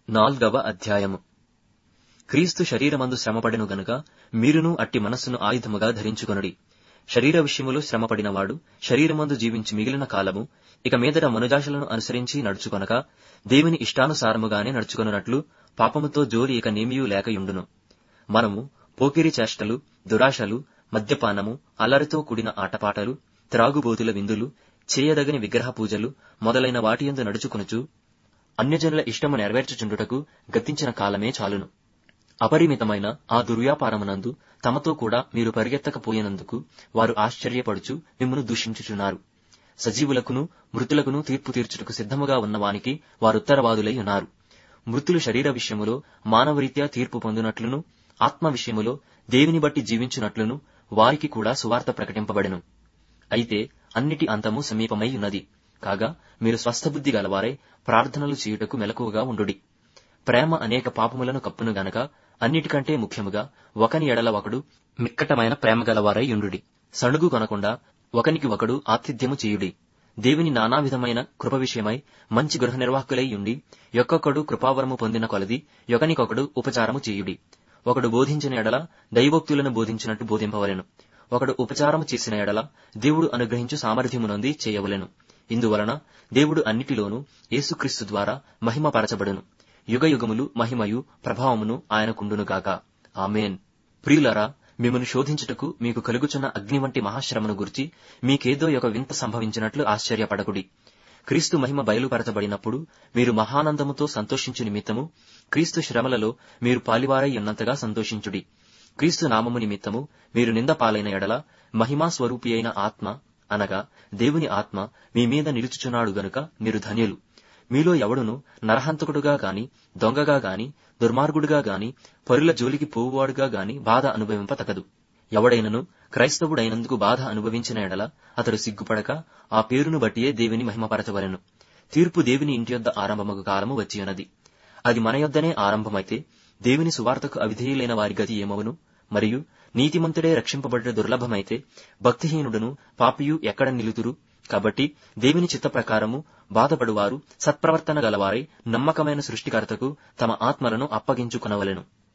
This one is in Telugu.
నాల్గవ అధ్యాయము క్రీస్తు శరీరమందు శ్రమపడెను గనుక మీరును అట్టి మనస్సును ఆయుధముగా ధరించుకొనుడి శరీర విషయములో శ్రమపడినవాడు శరీరమందు జీవించి మిగిలిన కాలము ఇక మీదట మనుజాశలను అనుసరించి నడుచుకొనక దేవుని ఇష్టానుసారముగానే నడుచుకొనున్నట్లు పాపముతో జోలి ఇక నేమియూ లేకయుండును మనము పోకిరి చేష్టలు దురాశలు మద్యపానము అల్లరితో కూడిన ఆటపాటలు త్రాగుబోతుల విందులు చేయదగని విగ్రహ పూజలు మొదలైన వాటియందు నడుచుకొనుచు అన్యజనుల ఇష్టము నెరవేర్చుచుండుటకు గతించిన కాలమే చాలును అపరిమితమైన ఆ దుర్వ్యాపారమునందు తమతో కూడా మీరు పరిగెత్తకపోయినందుకు వారు ఆశ్చర్యపడుచు మిమ్మను దూషించుచున్నారు సజీవులకును మృతులకును తీర్పు తీర్చుటకు సిద్ధముగా ఉన్న వానికి వారుత్తరవాదులై ఉన్నారు మృతులు శరీర విషయములో మానవరీత్యా తీర్పు పొందునట్లును ఆత్మ విషయములో దేవుని బట్టి జీవించునట్లును వారికి కూడా సువార్త ప్రకటింపబడెను అయితే అన్నిటి అంతము సమీపమై ఉన్నది కాగా మీరు స్వస్థబుద్ధి గలవారై ప్రార్థనలు చేయుటకు మెలకువగా ఉండుడి ప్రేమ అనేక పాపములను కప్పును గనక అన్నిటికంటే ముఖ్యముగా ఒకని ఎడల ఒకడు మిక్కటమైన ప్రేమ గలవారై ఉండుడి సణుగు కొనకుండా ఒకనికి ఒకడు ఆతిథ్యము చేయుడి దేవుని నానా విధమైన కృప విషయమై మంచి గృహ నిర్వాహకులై ఉండి యొక్కొక్కడు కృపావరము పొందిన కొలది ఒకనికొకడు ఉపచారము చేయుడి ఒకడు బోధించిన ఎడల దైవోక్తులను బోధించినట్టు బోధింపవలెను ఒకడు ఉపచారము చేసిన ఎడల దేవుడు అనుగ్రహించు సామర్థ్యమునొంది చేయవలెను ఇందువలన దేవుడు అన్నిటిలోనూ యేసుక్రీస్తు ద్వారా మహిమపరచబడును యుగయుగములు మహిమయు ప్రభావమును ఆయనకుండునుగాక ఆమెన్ ప్రియులరా మిమ్మను శోధించుటకు మీకు కలుగుచున్న అగ్ని వంటి మహాశ్రమను గురించి మీకేదో ఒక వింత సంభవించినట్లు ఆశ్చర్యపడకుడి క్రీస్తు మహిమ బయలుపరచబడినప్పుడు మీరు మహానందముతో సంతోషించు నిమిత్తము క్రీస్తు శ్రమలలో మీరు పాలివారై ఉన్నంతగా సంతోషించుడి క్రీస్తు నామము నిమిత్తము మీరు నింద పాలైన ఎడల మహిమా స్వరూపి అయిన ఆత్మ అనగా దేవుని ఆత్మ మీ మీద నిలుచుచున్నాడు గనుక మీరు ధన్యులు మీలో ఎవడును నరహంతకుడుగా గాని దొంగగా గాని దుర్మార్గుడుగా గాని పరుల జోలికి పోవువాడుగా గాని బాధ అనుభవింపతగదు ఎవడైనను క్రైస్తవుడైనందుకు బాధ అనుభవించిన ఎడల అతడు సిగ్గుపడక ఆ పేరును బట్టియే దేవుని మహిమపరచవలెను తీర్పు దేవుని ఇంటి యొద్ద ఆరంభమగు కాలము వచ్చి ఉన్నది అది మన యొద్దనే ఆరంభమైతే దేవుని సువార్తకు అవిధేయులైన వారి గతి ఏమవును మరియు నీతిమంతుడే రక్షింపబడ్డ దుర్లభమైతే భక్తిహీనుడును పాపియు ఎక్కడ నిలుతురు కాబట్టి దేవుని చిత్త ప్రకారము బాధపడువారు సత్ప్రవర్తన గలవారై నమ్మకమైన సృష్టికర్తకు తమ ఆత్మలను అప్పగించుకొనవలెను